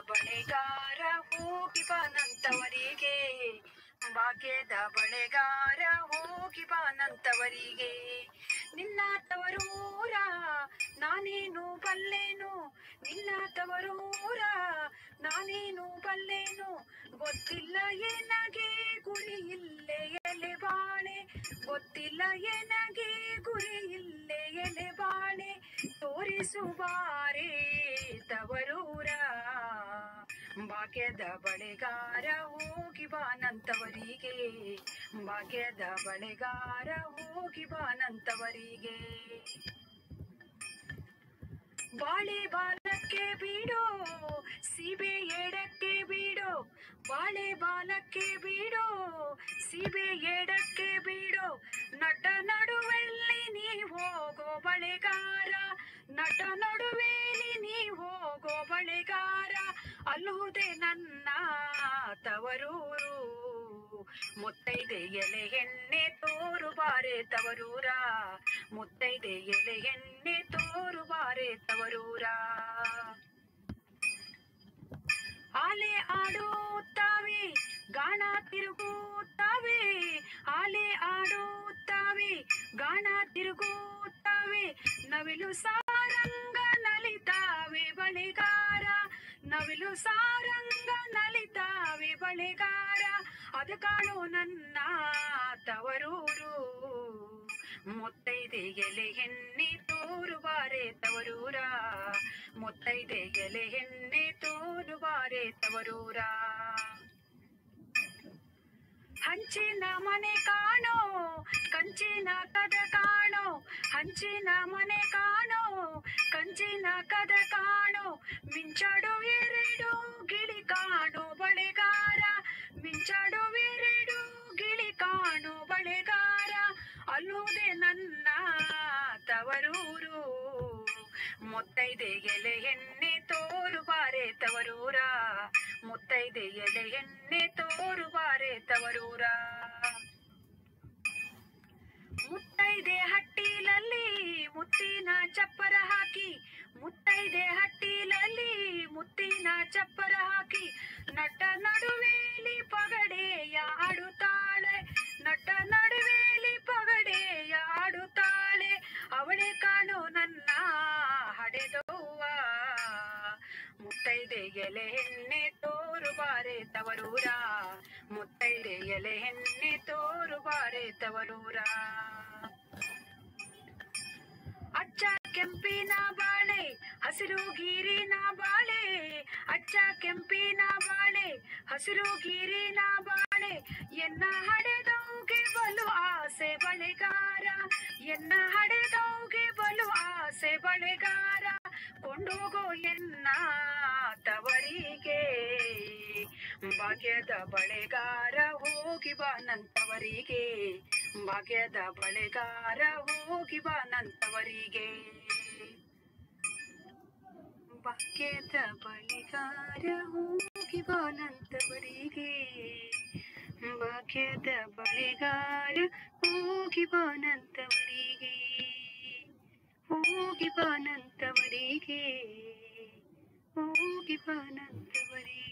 ಬಳೆಗಾರ ಹೋಗಿ ಬಾನಂತವರಿಗೆ ಭಾಗ್ಯದ ಬಳೆಗಾರ ಹೋಗಿ ಬಾನಂತವರಿಗೆ ನಿನ್ನ ತವರೂರ ನಾನೇನು ಬಲ್ಲೇನು ನಿನ್ನ ತವರೂರ ನಾನೇನು ಬಲ್ಲೇನು ಗೊತ್ತಿಲ್ಲ ಏನಗೆ ಗುರಿ ಇಲ್ಲೇ ಎಲೆ ಬಾಳೆ ಗೊತ್ತಿಲ್ಲ ಏನಗೆ ಗುರಿ ಇಲ್ಲೇ ಎಲೆ ಬಾಳೆ ತೋರಿಸುವಾರೆ ತವರೂರ ಭಾಗ್ಯದ ಬಳೆಗಾರ ಹೋಗಿ ಬಾನಂತವರಿಗೆ ಭಾಗ್ಯದ ಬಳೆಗಾರ ಹೋಗಿ ಬಾನಂತವರಿಗೆ ಬಾಳೆ ಬಾಲಕ್ಕೆ ಬೀಡೋ ಸೀಬೆ ಎಡಕ್ಕೆ ಬೀಡೋ ಬಾಳೆ ಬಾಲಕ್ಕೆ ಬೀಡೋ ಸೀಬೆ ಎಡಕ್ಕೆ ಬೀಡೋ ನಟ ನಡುವೆಲ್ಲಿ ನೀ ಹೋಗೋ ಬಳೆಗಾರ ನಟ ನಡುವೆಲಿ ನೀ ಹೋಗೋ ಬಳೆಗಾರ ಅಲ್ಲುವುದೇ ನನ್ನ ತವರೂರು ಮುತ್ತೈದೆ ಎಲೆ ಎಣ್ಣೆ ತೋರು ಬಾರೆ ತವರೂರ ಮುತ್ತೈದೆ ಎಲೆ ಎಣ್ಣೆ ತೋರು ಬಾರೆ ತವರೂರ ಆಲೆ ಆಡುತ್ತಾವೆ ಗಾಣ ತಿರುಗುತ್ತಾವೆ ಆಲೆ ಆಡುತ್ತಾವೆ ಗಾಣ ತಿರುಗುತ್ತಾವೆ ನವಿಲು ಸಾರಂಗ ನಲಿತಾವೆ ಬಳೆಗಾರ ನವಿಲು ಸಾರಂಗ ನಲಿತಾವೆ ಬಳೆಗಾರ ಅದು ಕಾಣು ನನ್ನ ತವರೂರು ಮುತ್ತೈದೆ ಎಲೆ ಎಣ್ಣೆ ತೋರು ಬಾರೆ ತವರೂರ ಮುತ್ತೈದೆ ಎಲೆ ಎಣ್ಣೆ ತೋರು ಬಾರೆ ತವರೂರ ಹಂಚಿನ ಮನೆ ಕಾಣೋ ಕಂಚಿನ ಕದ ಕಾಣೋ ಹಂಚಿನ ಮನೆ ಕಾಣೋ ಕಂಚಿನ ಕದ ಕಾಣೋ ಮಿಂಚಾಡು ಎರಡು ಗಿಳಿ ಕಾಣೋ ಬಳೆಗಾರ ಮಿಂಚಾಡು ಎರಡು ಗಿಳಿ ಕಾಣೋ ಬಳೆಗಾರ ಅಲ್ಲುವುದೇ ನನ್ನ ತವರೂರು ಮುತ್ತೈದೆ ಎಲೆ ಎಣ್ಣೆ ತೋರು ಬಾರೆ ತವರೂರ ಮುತ್ತೈದೆ ಎಲೆ ಎಣ್ಣೆ ತೋರು ಬಾರೆ ತವರೂರ ಮುತ್ತೈದೆ ಹಟ್ಟಿಲಲ್ಲಿ ಮುತ್ತಿನ ಚಪ್ಪರ ಹಾಕಿ ಮುತ್ತೈದೆ ಹಟ್ಟಿಲಲ್ಲಿ ಮುತ್ತಿನ ಚಪ್ಪರ ಹಾಕಿ ನಟ ನಡುವೇಲಿ ಪಗಡೆಯ ಆಡುತ್ತಾಳೆ ನಟ ನಡುವೇಲಿ ಪಗಡೆಯ ಆಡುತ್ತಾಳೆ ಅವಳೆ ಕಾಣೋ ನನ್ನ ಹಡೆದವ್ವ ಮುತ್ತೈದೆ ಎಲೆ ಎಣ್ಣೆ ತೋರು ಬಾರೆ ತವರೂರ ಮುತ್ತೈದೆ ಎಲೆ ಎಣ್ಣೆ ತೋರು ಬಾರೆ ತವರೂರ ಅಚ್ಚ ಕೆಂಪಿನ ಬಾಳೆ ಹಸಿರು ಗೀರಿನ ಬಾಳೆ ಅಚ್ಚ ಕೆಂಪಿನ ಬಾಳೆ ಹಸಿರು ಗೀರಿನ ಬಾಳೆ ಎನ್ನ ಹಡೆದವ್ಗೆ ಬಲು ಆಸೆ ಬಳೆಗಾರ ಎನ್ನ ಹಡೆದವ್ಗೆ ಬಲು ಆಸೆ ಬಳೆಗಾರ ಕೊಂಡೋಗೋ ಎನ್ನ ತವರಿಗೆ ಭಾಗ್ಯದ ಬಳೆಗಾರ ಹೋಗಿ ಬಾನಂತವರಿಗೆ ಭಾಗ್ಯದ ಬಳೆಗಾರ ಹೋಗಿ ಬಾನಂತವರಿಗೆ ಭಾಗ್ಯದ ಬಳೆಗಾರ ಹೋಗಿ ಬಾನಂತವರಿಗೆ ಭಾಗ್ಯದ ಬಳೆಗಾರ ಹೋಗಿ ಬಾನಂತವರಿಗೆ ಹೋಗಿ ಬಾನಂತವರಿಗೆ ಹೋಗಿ ಬಾನಂತವರಿಗೆ